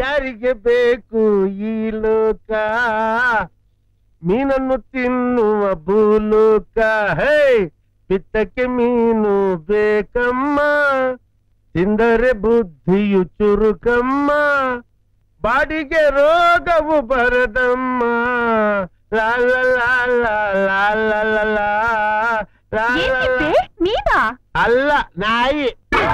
ಯಾರಿಗೆ ಬೇಕು ಈ ಲೋಕ ಮೀನನ್ನು ತಿನ್ನುವ ಭೂಲೋಕ ಹೇ ಪಿತ್ತಕ್ಕೆ ಮೀನು ಬೇಕಮ್ಮ ತಿಂದರೆ ಬುದ್ಧಿಯು ಚುರುಕಮ್ಮ ಬಾಡಿಗೆ ರೋಗವು ಬರದಮ್ಮ ಲಾ ಲಾ ಲಾ ಲಾ ಲಾ ಲಾ ಲಾ ಲಾ ಲಾ ಲಾ ಲಾ. ನೀನಾ ಅಲ್ಲ ನಾಯಿ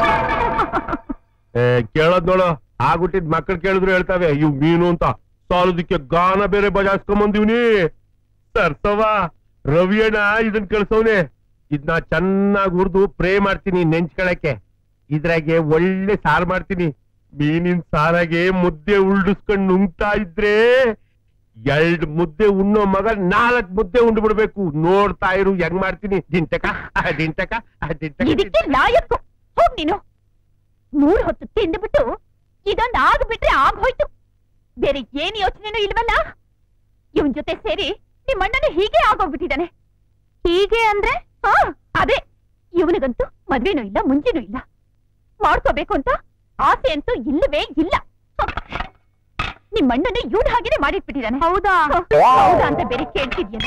ಏ ಕೇಳೋದ್ ನೋಡು ಆಗ್ಬಿಟ್ಟಿದ್ ಮಕ್ಕಳು ಕೇಳಿದ್ರು ಹೇಳ್ತಾವೆ ಇವ್ ಮೀನು ಅಂತ ಸಾಲದಕ್ಕೆ ಗಾನ ಬೇರೆ ಬಜಾಯಿಸ್ಕೊಂಬಂದಿವ್ನಿ ಸರ್ಸವ ರವಿಯಣ್ಣ ಇದನ್ ಕಳ್ಸವ್ನೆ ಇದನ್ನ ಚೆನ್ನಾಗಿ ಹುರಿದು ಪ್ರೇ ಮಾಡ್ತೀನಿ ನೆಂಚ್ಕೊಳಕ್ಕೆ ಇದ್ರಾಗೆ ಒಳ್ಳೆ ಸಾರು ಮಾಡ್ತೀನಿ ಮೀನಿನ ಸಾರಾಗೆ ಮುದ್ದೆ ಉಳ್ಳಿಸ್ಕೊಂಡ್ ನುಂಗ್ತಾ ಇದ್ರೆ ಎರಡ್ ಮುದ್ದೆ ಉಣ್ಣೋ ಮಗ ನಾಲ್ಕ್ ಮುದ್ದೆ ಉಂಡು ಬಿಡ್ಬೇಕು ನೋಡ್ತಾ ಇರು ಹೆಂಗ್ ಮಾಡ್ತೀನಿ ದಿಂಟಕ ಆ ದಿಂಟಕ ಆ ದಿಂಟಕ ಇದಕ್ಕೆ ಲಾಯಕ್ಕು ಹೋಗ್ ನೀನು ಮೂರ್ ಹೊತ್ತು ತಿಂದ್ಬಿಟ್ಟು ಇದೊಂದ್ ಆಗ್ಬಿಟ್ರೆ ಆಗೋಯ್ತು ಬೇರೆ ಏನ್ ಯೋಚನೆನೂ ಇಲ್ವಲ್ಲ ಇವನ್ ಜೊತೆ ಸೇರಿ ನಿಮ್ ಅಣ್ಣನ ಹೀಗೆ ಆಗೋಗ್ಬಿಟ್ಟಿದ್ದಾನೆ ಹೀಗೆ ಅಂದ್ರೆ ಹಾ ಅದೇ ಇವನಿಗಂತೂ ಮದ್ವೆನೂ ಇಲ್ಲ ಮುಂಚೆನೂ ಇಲ್ಲ ಮಾಡ್ಕೋಬೇಕು ಅಂತ ಆಸೆ ಅಂತೂ ಇಲ್ಲವೇ ಇಲ್ಲ ಹ. ನಿಮ್ ಅಣ್ಣನ ಇವನ್ ಹಾಗೇನೆ ಮಾಡಿಟ್ಬಿಟ್ಟಿದ್ದಾನೆ ಹೌದಾ ಹೌದಾ ಅಂತ ಬೇರೆ ಕೇಳ್ತಿದ್ಯಲ್ಲ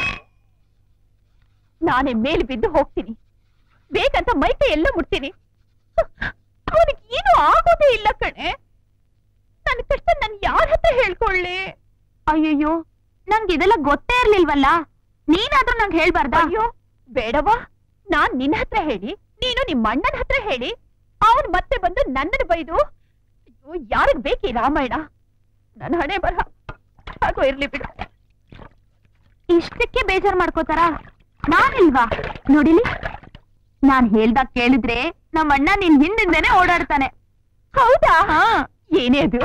ನಾನೇ ಮೇಲ್ ಬಿದ್ದು ಹೋಗ್ತೀನಿ ಬೇಕಂತ ಮೈಕೈ ಎಲ್ಲ ಮುಟ್ತೀನಿ ಅವನಿಗೆ ಏನು ಆಗೋದೇ ಇಲ್ಲ ಕಣೆ ನನ್ನ ಕಷ್ಟ ನನ್ ಯಾರ ಹತ್ರ ಹೇಳ್ಕೊಳ್ಳಿ ಅಯ್ಯಯ್ಯೋ ನಂಗೆ ಇದೆಲ್ಲ ಗೊತ್ತೇ ಇರ್ಲಿಲ್ವಲ್ಲ ನೀನಾದ್ರೂ ನಂಗೆ ಹೇಳ್ಬಾರ್ದ ಅಯ್ಯೋ ಬೇಡವಾ ನಾನ್ ನಿನ್ನ ಹತ್ರ ಹೇಳಿ ನೀನು ನಿಮ್ಮ ಅಣ್ಣನ ಹತ್ರ ಹೇಳಿ ಅವನ್ ಮತ್ತೆ ಬಂದು ನನ್ನನ್ನು ಬೈದು ಅಯ್ಯೋ ಯಾರಿಗ್ ಬೇಕಿ ರಾಮಾಯಣ ನನ್ನ ಹಣೆ ಬರ ಹಾಗೋ ಇರ್ಲಿ ಬಿಡು ಇಷ್ಟಕ್ಕೆ ಬೇಜಾರ್ ಮಾಡ್ಕೋತಾರ ನಾನಿಲ್ವಾ ನೋಡಿಲಿ ನಾನ್ ಹೇಳ್ದಾಗ ಕೇಳಿದ್ರೆ ನಮ್ಮ ಅಣ್ಣ ನಿನ್ ಹಿಂದಿಂದೇನೆ ಓಡಾಡ್ತಾನೆ ಹೌದಾ ಏನೇ ಅದು